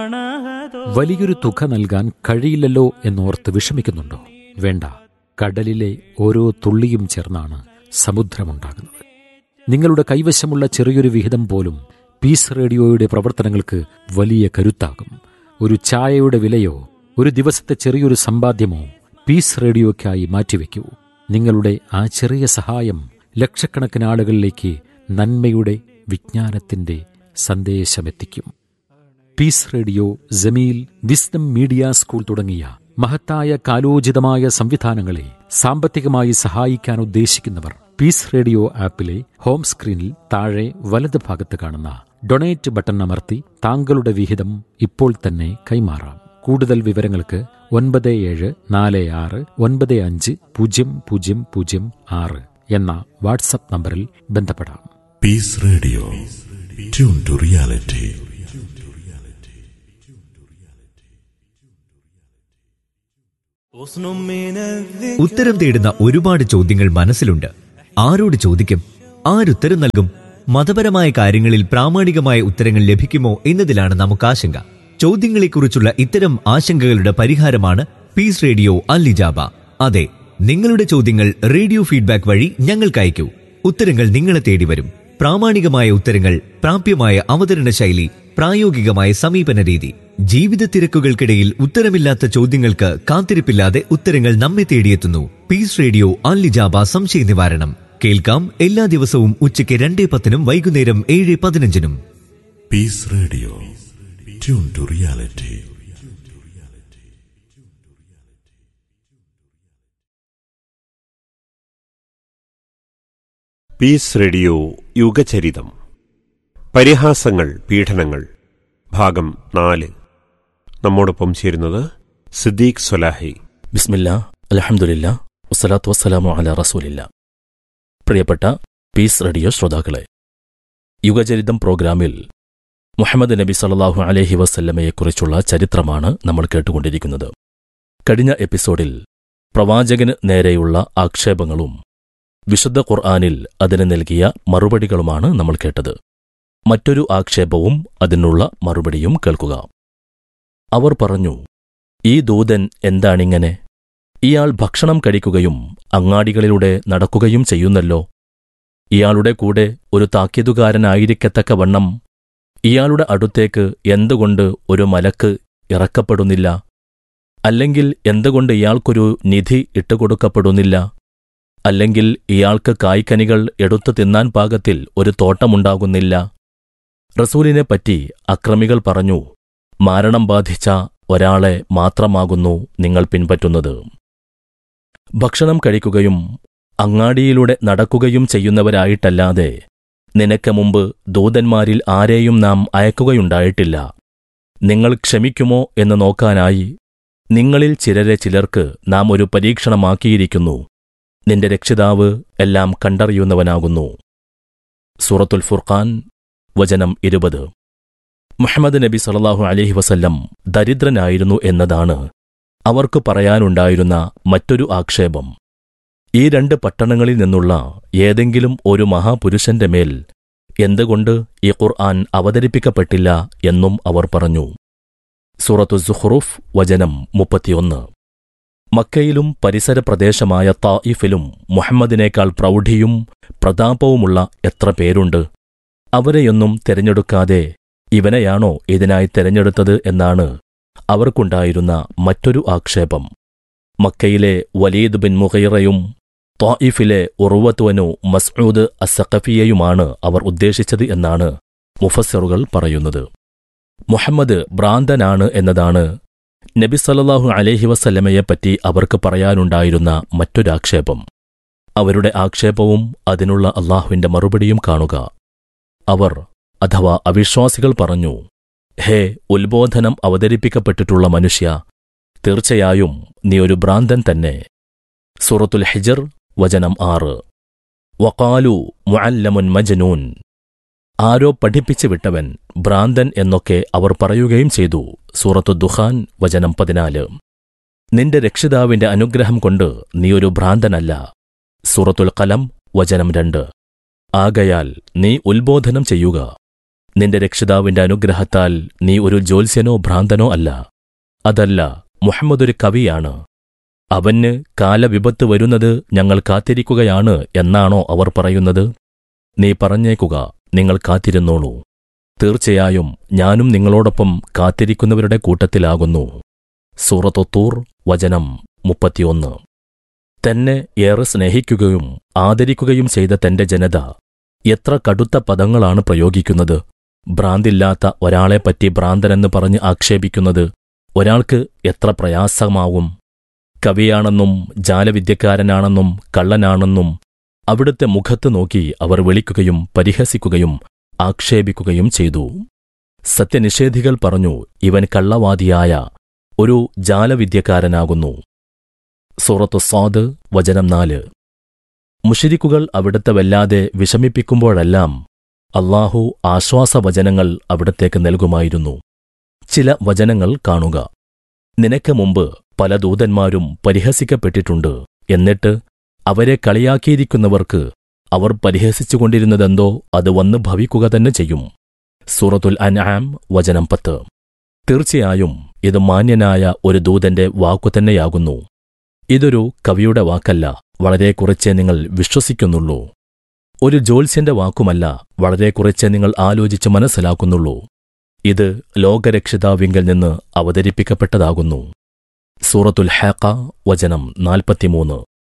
വലിയൊരു തുക നൽകാൻ കഴിയില്ലല്ലോ എന്നോർത്ത് വിഷമിക്കുന്നുണ്ടോ വേണ്ട കടലിലെ ഓരോ തുള്ളിയും ചേർന്നാണ് സമുദ്രമുണ്ടാകുന്നത് നിങ്ങളുടെ കൈവശമുള്ള ചെറിയൊരു വിഹിതം പോലും പീസ് റേഡിയോയുടെ പ്രവർത്തനങ്ങൾക്ക് വലിയ കരുത്താകും ഒരു ചായയുടെ വിലയോ ഒരു ദിവസത്തെ ചെറിയൊരു സമ്പാദ്യമോ പീസ് റേഡിയോയ്ക്കായി മാറ്റിവെക്കൂ നിങ്ങളുടെ ആ ചെറിയ സഹായം ലക്ഷക്കണക്കിന് ആളുകളിലേക്ക് നന്മയുടെ വിജ്ഞാനത്തിന്റെ സന്ദേശമെത്തിക്കും peace radio Jameel wisdom media school തുടങ്ങിയ മഹത്തായ കാലോചിതമായ സംവിധാനങ്ങളെ സാമ്പത്തികമായി സഹായിക്കാൻ ഉദ്ദേശിക്കുന്നവർ പീസ് റേഡിയോ ആപ്പിലെ ഹോം സ്ക്രീനിൽ താഴെ വലത് ഭാഗത്ത് കാണുന്ന ഡൊണേറ്റ് ബട്ടൺ അമർത്തി താങ്കളുടെ വിഹിതം ഇപ്പോൾ തന്നെ കൈമാറാം കൂടുതൽ വിവരങ്ങൾക്ക് ഒൻപത് ഏഴ് നാല് ആറ് ഒൻപത് അഞ്ച് പൂജ്യം പൂജ്യം പൂജ്യം ആറ് എന്ന വാട്സപ്പ് നമ്പറിൽ ബന്ധപ്പെടാം Peace Radio. Tune to reality. ഉത്തരം തേടുന്ന ഒരുപാട് ചോദ്യങ്ങൾ മനസ്സിലുണ്ട് ആരോട് ചോദിക്കും ആരുത്തരം നൽകും മതപരമായ കാര്യങ്ങളിൽ പ്രാമാണികമായ ഉത്തരങ്ങൾ ലഭിക്കുമോ എന്നതിലാണ് നമുക്ക് ആശങ്ക ചോദ്യങ്ങളെക്കുറിച്ചുള്ള ഇത്തരം ആശങ്കകളുടെ പരിഹാരമാണ് പീസ് റേഡിയോ അല്ലിജാബ അതെ നിങ്ങളുടെ ചോദ്യങ്ങൾ റേഡിയോ ഫീഡ്ബാക്ക് വഴി ഞങ്ങൾക്ക് അയക്കൂ ഉത്തരങ്ങൾ നിങ്ങളെ തേടി വരും പ്രാമാണികമായ ഉത്തരങ്ങൾ പ്രാപ്യമായ അവതരണ ശൈലി പ്രായോഗികമായ സമീപന രീതി ജീവിത തിരക്കുകൾക്കിടയിൽ ഉത്തരമില്ലാത്ത ചോദ്യങ്ങൾക്ക് കാത്തിരിപ്പില്ലാതെ ഉത്തരങ്ങൾ നമ്മെ തേടിയെത്തുന്നു പീസ് റേഡിയോ അല്ലിജാബ സംശയ നിവാരണം കേൾക്കാം എല്ലാ ദിവസവും ഉച്ചയ്ക്ക് രണ്ടേ പത്തിനും വൈകുന്നേരം ഏഴ് പതിനഞ്ചിനും Peace Radio. Tune to reality. Peace radio യുഗചരിതം പരിഹാസങ്ങൾ പീഡനങ്ങൾ ഭാഗം നാല് നമ്മോടൊപ്പം ചേരുന്നത് സിദ്ദീഖ് സൊലാഹി ബിസ്മില്ല അലഹമുല്ല വസ്സലാത്തു വസ്സലാമു അല റസൂലില്ല പ്രിയപ്പെട്ട പീസ് റേഡിയോ ശ്രോതാക്കളെ യുഗചരിതം പ്രോഗ്രാമിൽ മുഹമ്മദ് നബി സല്ലല്ലാഹു അലൈഹി വസല്ലമയെക്കുറിച്ചുള്ള ചരിത്രമാണ് നമ്മൾ കേട്ടുകൊണ്ടിരിക്കുന്നത് കഴിഞ്ഞ എപ്പിസോഡിൽ പ്രവാചകന് നേരെയുള്ള ആക്ഷേപങ്ങളും വിശുദ്ധ ഖുർആാനിൽ അതിന് നൽകിയ മറുപടികളുമാണ് നമ്മൾ കേട്ടത് മറ്റൊരു ആക്ഷേപവും അതിനുള്ള മറുപടിയും കേൾക്കുക അവർ പറഞ്ഞു ഈ ദൂതൻ എന്താണിങ്ങനെ ഇയാൾ ഭക്ഷണം കഴിക്കുകയും അങ്ങാടികളിലൂടെ നടക്കുകയും ചെയ്യുന്നല്ലോ ഇയാളുടെ കൂടെ ഒരു താക്കീതുകാരനായിരിക്കത്തക്ക വണ്ണം ഇയാളുടെ അടുത്തേക്ക് എന്തുകൊണ്ട് ഒരു മലക്ക് ഇറക്കപ്പെടുന്നില്ല അല്ലെങ്കിൽ എന്തുകൊണ്ട് ഇയാൾക്കൊരു നിധി ഇട്ടുകൊടുക്കപ്പെടുന്നില്ല അല്ലെങ്കിൽ ഇയാൾക്ക് കായ്ക്കനികൾ എടുത്തു തിന്നാൻ പാകത്തിൽ ഒരു തോട്ടമുണ്ടാകുന്നില്ല റസൂലിനെപ്പറ്റി അക്രമികൾ പറഞ്ഞു മാരണം ബാധിച്ച ഒരാളെ മാത്രമാകുന്നു നിങ്ങൾ പിൻപറ്റുന്നത് ഭക്ഷണം കഴിക്കുകയും അങ്ങാടിയിലൂടെ നടക്കുകയും ചെയ്യുന്നവരായിട്ടല്ലാതെ നിനക്ക് മുമ്പ് ദൂതന്മാരിൽ ആരെയും നാം അയക്കുകയുണ്ടായിട്ടില്ല നിങ്ങൾ ക്ഷമിക്കുമോ എന്ന് നോക്കാനായി നിങ്ങളിൽ ചിലരെ ചിലർക്ക് നാം ഒരു പരീക്ഷണമാക്കിയിരിക്കുന്നു നിന്റെ രക്ഷിതാവ് എല്ലാം കണ്ടറിയുന്നവനാകുന്നു സൂറത്തുൽ ഫുർഖാൻ വചനം ഇരുപത് മുഹമ്മദ് നബി സല്ലല്ലാഹു അലൈഹി വസല്ലം ദരിദ്രനായിരുന്നു എന്നതാണ് അവർക്ക് പറയാനുണ്ടായിരുന്ന മറ്റൊരു ആക്ഷേപം ഈ രണ്ട് പട്ടണങ്ങളിൽ നിന്നുള്ള ഏതെങ്കിലും ഒരു മഹാപുരുഷന്റെ മേൽ എന്തുകൊണ്ട് ഈ ഖുർആൻ അവതരിപ്പിക്കപ്പെട്ടില്ല എന്നും അവർ പറഞ്ഞു സൂറത്തു സുഹ്റുഫ് വചനം മുപ്പത്തിയൊന്ന് മക്കയിലും പരിസര പ്രദേശമായ തായിഫിലും മുഹമ്മദിനേക്കാൾ പ്രൗഢിയും പ്രതാപവുമുള്ള എത്ര പേരുണ്ട് അവരെയൊന്നും തിരഞ്ഞെടുക്കാതെ ഇവനെയാണോ ഇതിനായി തിരഞ്ഞെടുത്തത് എന്നാണ് അവർക്കുണ്ടായിരുന്ന മറ്റൊരു ആക്ഷേപം മക്കയിലെ വലീദ് ബിൻ മുഹൈറയും ത്വായിഫിലെ ഉറുവത്തുവനു മസ്ഊദ് അസഖഫിയയുമാണ് അവർ ഉദ്ദേശിച്ചത് എന്നാണ് മുഫസ്സിറുകൾ പറയുന്നത് മുഹമ്മദ് ഭ്രാന്തനാണ് എന്നതാണ് നബി സല്ലല്ലാഹു അലൈഹി വസല്ലമയെപ്പറ്റി അവർക്ക് പറയാനുണ്ടായിരുന്ന മറ്റൊരാക്ഷേപം അവരുടെ ആക്ഷേപവും അതിനുള്ള അള്ളാഹുവിന്റെ മറുപടിയും കാണുക അവർ അഥവാ അവിശ്വാസികൾ പറഞ്ഞു ഹേ ഉത്ബോധനം അവതരിപ്പിക്കപ്പെട്ടിട്ടുള്ള മനുഷ്യ തീർച്ചയായും നീ ഒരു ഭ്രാന്തൻ തന്നെ സൂറത്തുൽ ഹിജർ വചനം ആറ് വക്കാലു മുഅല്ലമുൻ മജനൂൻ ആരോ പഠിപ്പിച്ചു വിട്ടവൻ ഭ്രാന്തൻ എന്നൊക്കെ അവർ പറയുകയും ചെയ്തു സൂറത്തു ദുഖാൻ വചനം പതിനാല് നിന്റെ രക്ഷിതാവിന്റെ അനുഗ്രഹം കൊണ്ട് നീ ഒരു ഭ്രാന്തനല്ല സൂറത്തുൽ കലം വചനം രണ്ട് ആകയാൽ നീ ഉത്ബോധനം ചെയ്യുക നിന്റെ രക്ഷിതാവിന്റെ അനുഗ്രഹത്താൽ നീ ഒരു ജ്യോത്സ്യനോ ഭ്രാന്തനോ അല്ല അതല്ല മുഹമ്മദ് ഒരു കവിയാണ് അവന് കാലവിപത്ത് വരുന്നത് ഞങ്ങൾ കാത്തിരിക്കുകയാണ് എന്നാണോ അവർ പറയുന്നത് നീ പറഞ്ഞേക്കുക നിങ്ങൾ കാത്തിരുന്നോളൂ തീർച്ചയായും ഞാനും നിങ്ങളോടൊപ്പം കാത്തിരിക്കുന്നവരുടെ കൂട്ടത്തിലാകുന്നു സൂറത്തൊത്തൂർ വചനം മുപ്പത്തിയൊന്ന് തന്നെ ഏറെ സ്നേഹിക്കുകയും ആദരിക്കുകയും ചെയ്ത തന്റെ ജനത എത്ര കടുത്ത പദങ്ങളാണ് പ്രയോഗിക്കുന്നത് ഭ്രാന്തില്ലാത്ത ഒരാളെപ്പറ്റി ഭ്രാന്തനെന്ന് പറഞ്ഞ് ആക്ഷേപിക്കുന്നത് ഒരാൾക്ക് എത്ര പ്രയാസമാവും കവിയാണെന്നും ജാലവിദ്യക്കാരനാണെന്നും കള്ളനാണെന്നും അവിടുത്തെ മുഖത്ത് നോക്കി അവർ വിളിക്കുകയും പരിഹസിക്കുകയും ആക്ഷേപിക്കുകയും ചെയ്തു സത്യനിഷേധികൾ പറഞ്ഞു ഇവൻ കള്ളവാദിയായ ഒരു ജാലവിദ്യക്കാരനാകുന്നു സൂറത്തു സ്വാദ് വചനം നാല് മുഷിരിക്കുകൾ അവിടുത്തെ വല്ലാതെ വിഷമിപ്പിക്കുമ്പോഴെല്ലാം അള്ളാഹു ആശ്വാസവചനങ്ങൾ അവിടത്തേക്ക് നൽകുമായിരുന്നു ചില വചനങ്ങൾ കാണുക നിനക്ക് മുമ്പ് പല ദൂതന്മാരും പരിഹസിക്കപ്പെട്ടിട്ടുണ്ട് എന്നിട്ട് അവരെ കളിയാക്കിയിരിക്കുന്നവർക്ക് അവർ പരിഹസിച്ചുകൊണ്ടിരുന്നതെന്തോ അത് വന്ന് ഭവിക്കുക തന്നെ ചെയ്യും സൂറത്തുൽ അൻആം വചനം പത്ത് തീർച്ചയായും ഇത് മാന്യനായ ഒരു ദൂതന്റെ വാക്കുതന്നെയാകുന്നു ഇതൊരു കവിയുടെ വാക്കല്ല വളരെ കുറച്ചേ നിങ്ങൾ വിശ്വസിക്കുന്നുള്ളൂ ഒരു ജോത്സ്യന്റെ വാക്കുമല്ല വളരെ കുറച്ചേ നിങ്ങൾ ആലോചിച്ച് മനസ്സിലാക്കുന്നുള്ളൂ ഇത് ലോകരക്ഷിതാവിങ്കൽ നിന്ന് അവതരിപ്പിക്കപ്പെട്ടതാകുന്നു സൂറത്തുൽ ഹാക്ക വചനം നാൽപ്പത്തിമൂന്ന്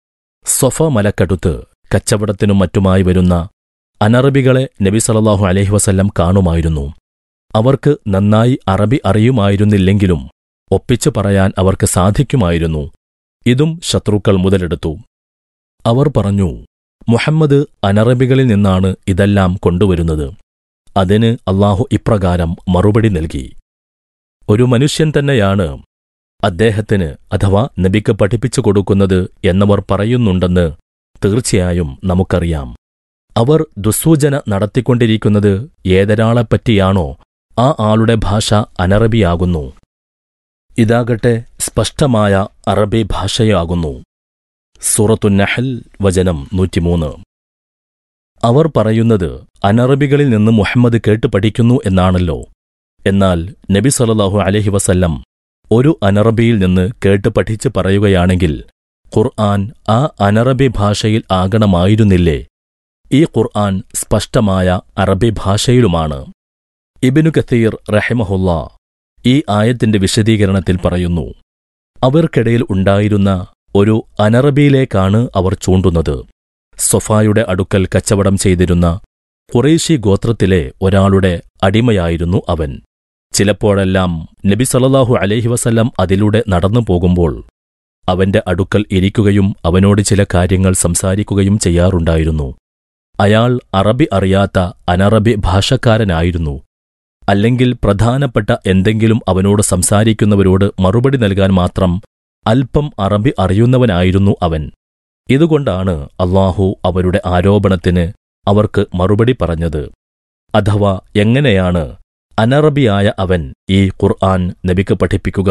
സ്വഫ മലക്കടുത്ത് കച്ചവടത്തിനും മറ്റുമായി വരുന്ന അനറബികളെ നബി സല്ലല്ലാഹു അലൈഹി വസല്ലം കാണുമായിരുന്നു അവർക്ക് നന്നായി അറബി അറിയുമായിരുന്നില്ലെങ്കിലും ഒപ്പിച്ചു പറയാൻ അവർക്ക് സാധിക്കുമായിരുന്നു ഇതും ശത്രുക്കൾ മുതലെടുത്തു അവർ പറഞ്ഞു മുഹമ്മദ് അനറബികളിൽ നിന്നാണ് ഇതെല്ലാം കൊണ്ടുവരുന്നത് അതിന് അള്ളാഹു ഇപ്രകാരം മറുപടി നൽകി ഒരു മനുഷ്യൻ തന്നെയാണ് അദ്ദേഹത്തിന് അഥവാ നബിക്ക് പഠിപ്പിച്ചു കൊടുക്കുന്നത് എന്നവർ പറയുന്നുണ്ടെന്ന് തീർച്ചയായും നമുക്കറിയാം അവർ ദുസ്സൂചന നടത്തിക്കൊണ്ടിരിക്കുന്നത് ഏതൊരാളെപ്പറ്റിയാണോ ആ ആളുടെ ഭാഷ അനറബിയാകുന്നു ഇതാകട്ടെ സ്പഷ്ടമായ അറബി ഭാഷയാകുന്നു സൂറത്തുന്നഹൽ വചനം നൂറ്റിമൂന്ന് അവർ പറയുന്നത് അനറബികളിൽ നിന്ന് മുഹമ്മദ് കേട്ട് പഠിക്കുന്നു എന്നാണല്ലോ എന്നാൽ നബി സല്ലല്ലാഹു അലൈഹി വസല്ലം ഒരു അനറബിയിൽ നിന്ന് കേട്ട് പഠിച്ച് പറയുകയാണെങ്കിൽ ഖുർആൻ ആ അനറബി ഭാഷയിൽ ആകണമായിരുന്നില്ലേ ഈ ഖുർആൻ സ്പഷ്ടമായ അറബി ഭാഷയിലുമാണ് ഇബിനു കത്തീർ റഹിമഹുല്ല ഈ ആയത്തിന്റെ വിശദീകരണത്തിൽ പറയുന്നു അവർക്കിടയിൽ ഉണ്ടായിരുന്ന ഒരു അനറബിയിലേക്കാണ് അവർ ചൂണ്ടുന്നത് സൊഫായുടെ അടുക്കൽ കച്ചവടം ചെയ്തിരുന്ന ഖുറേഷി ഗോത്രത്തിലെ ഒരാളുടെ അടിമയായിരുന്നു അവൻ ചിലപ്പോഴെല്ലാം നബി സല്ലല്ലാഹു അലൈഹി വസല്ലം അതിലൂടെ നടന്നു പോകുമ്പോൾ അവന്റെ അടുക്കൽ ഇരിക്കുകയും അവനോട് ചില കാര്യങ്ങൾ സംസാരിക്കുകയും ചെയ്യാറുണ്ടായിരുന്നു അയാൾ അറബി അറിയാത്ത അനറബി ഭാഷക്കാരനായിരുന്നു അല്ലെങ്കിൽ പ്രധാനപ്പെട്ട എന്തെങ്കിലും അവനോട് സംസാരിക്കുന്നവരോട് മറുപടി നൽകാൻ മാത്രം അല്പം അറബി അറിയുന്നവനായിരുന്നു അവൻ ഇതുകൊണ്ടാണ് അള്ളാഹു അവരുടെ ആരോപണത്തിന് അവർക്ക് മറുപടി പറഞ്ഞത് അഥവാ എങ്ങനെയാണ് അനറബിയായ അവൻ ഈ ഖുർആൻ നബിക്ക് പഠിപ്പിക്കുക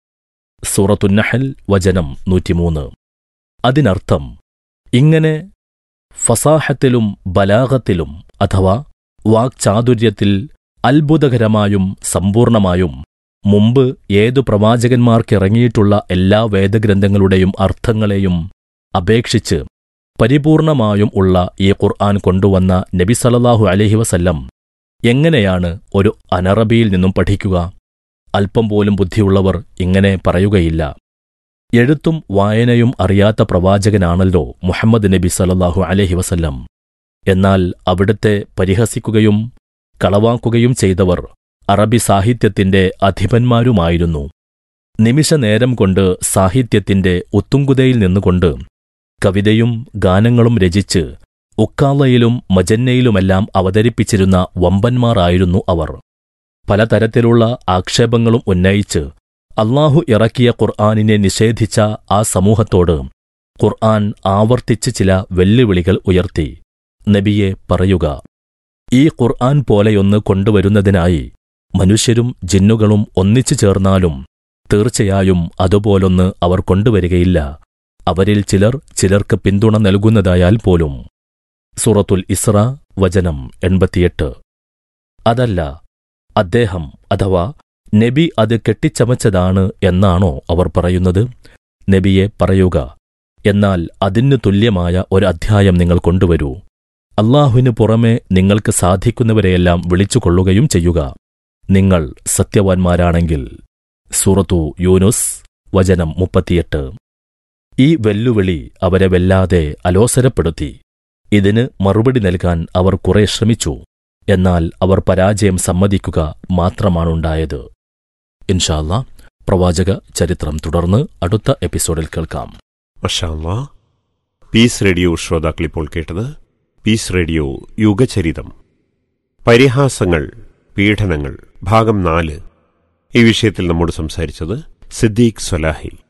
സൂറത്തുന്നഹൽ വചനം നൂറ്റിമൂന്ന് അതിനർത്ഥം ഇങ്ങനെ ഫസാഹത്തിലും ബലാഗത്തിലും അഥവാ വാക്ചാതുര്യത്തിൽ അത്ഭുതകരമായും സമ്പൂർണമായും മുമ്പ് ഏതു പ്രവാചകന്മാർക്കിറങ്ങിയിട്ടുള്ള എല്ലാ വേദഗ്രന്ഥങ്ങളുടെയും അർത്ഥങ്ങളെയും അപേക്ഷിച്ച് പരിപൂർണമായും ഉള്ള ഈ ഖുർആൻ കൊണ്ടുവന്ന നബി സല്ലല്ലാഹു അലൈഹി വസല്ലം എങ്ങനെയാണ് ഒരു അനറബിയിൽ നിന്നും പഠിക്കുക അല്പം പോലും ബുദ്ധിയുള്ളവർ ഇങ്ങനെ പറയുകയില്ല എഴുത്തും വായനയും അറിയാത്ത പ്രവാചകനാണല്ലോ മുഹമ്മദ് നബി സല്ലല്ലാഹു അലൈഹി വസല്ലം എന്നാൽ അവിടുത്തെ പരിഹസിക്കുകയും കളവാക്കുകയും ചെയ്തവർ അറബി സാഹിത്യത്തിന്റെ അധിപന്മാരുമായിരുന്നു നിമിഷനേരം കൊണ്ട് സാഹിത്യത്തിന്റെ ഉത്തുംകുതയിൽ നിന്നുകൊണ്ട് കവിതയും ഗാനങ്ങളും രചിച്ച് ഉക്കാലയിലും മജന്നയിലുമെല്ലാം അവതരിപ്പിച്ചിരുന്ന വമ്പന്മാരായിരുന്നു അവർ പലതരത്തിലുള്ള ആക്ഷേപങ്ങളും ഉന്നയിച്ച് അള്ളാഹു ഇറക്കിയ ഖുർആാനിനെ നിഷേധിച്ച ആ സമൂഹത്തോട് ഖുർആൻ ആവർത്തിച്ച് ചില വെല്ലുവിളികൾ ഉയർത്തി നബിയെ പറയുക ഈ ഖുർആൻ പോലെയൊന്ന് കൊണ്ടുവരുന്നതിനായി മനുഷ്യരും ജിന്നുകളും ഒന്നിച്ചു ചേർന്നാലും തീർച്ചയായും അതുപോലൊന്ന് അവർ കൊണ്ടുവരികയില്ല അവരിൽ ചിലർ ചിലർക്ക് പിന്തുണ നൽകുന്നതായാൽ പോലും സൂറത്തുൽ ഇസ്ര വചനം എൺപത്തിയെട്ട് അതല്ല അദ്ദേഹം അഥവാ നബി അത് കെട്ടിച്ചമച്ചതാണ് എന്നാണോ അവർ പറയുന്നത് നബിയെ പറയുക എന്നാൽ അതിനു തുല്യമായ ഒരു അധ്യായം നിങ്ങൾ കൊണ്ടുവരൂ അള്ളാഹുവിനു പുറമെ നിങ്ങൾക്ക് സാധിക്കുന്നവരെയെല്ലാം വിളിച്ചുകൊള്ളുകയും ചെയ്യുക നിങ്ങൾ സത്യവാൻമാരാണെങ്കിൽ സൂറത്തു യൂനുസ് വചനം മുപ്പത്തിയെട്ട് ഈ വെല്ലുവിളി അവരെ വല്ലാതെ അലോസരപ്പെടുത്തി ഇതിന് മറുപടി നൽകാൻ അവർ കുറെ ശ്രമിച്ചു എന്നാൽ അവർ പരാജയം സമ്മതിക്കുക മാത്രമാണുണ്ടായത് ഇൻഷാല്ല പ്രവാചക ചരിത്രം തുടർന്ന് അടുത്ത എപ്പിസോഡിൽ കേൾക്കാം മഷാല്ലാ പീസ് റേഡിയോ ശ്രോതാക്കൾ ഇപ്പോൾ കേട്ടത് പീസ് റേഡിയോ യുഗചരിതം പരിഹാസങ്ങൾ പീഡനങ്ങൾ ഭാഗം നാല് ഈ വിഷയത്തിൽ നമ്മോട് സംസാരിച്ചത് സിദ്ദീഖ് സൊലാഹി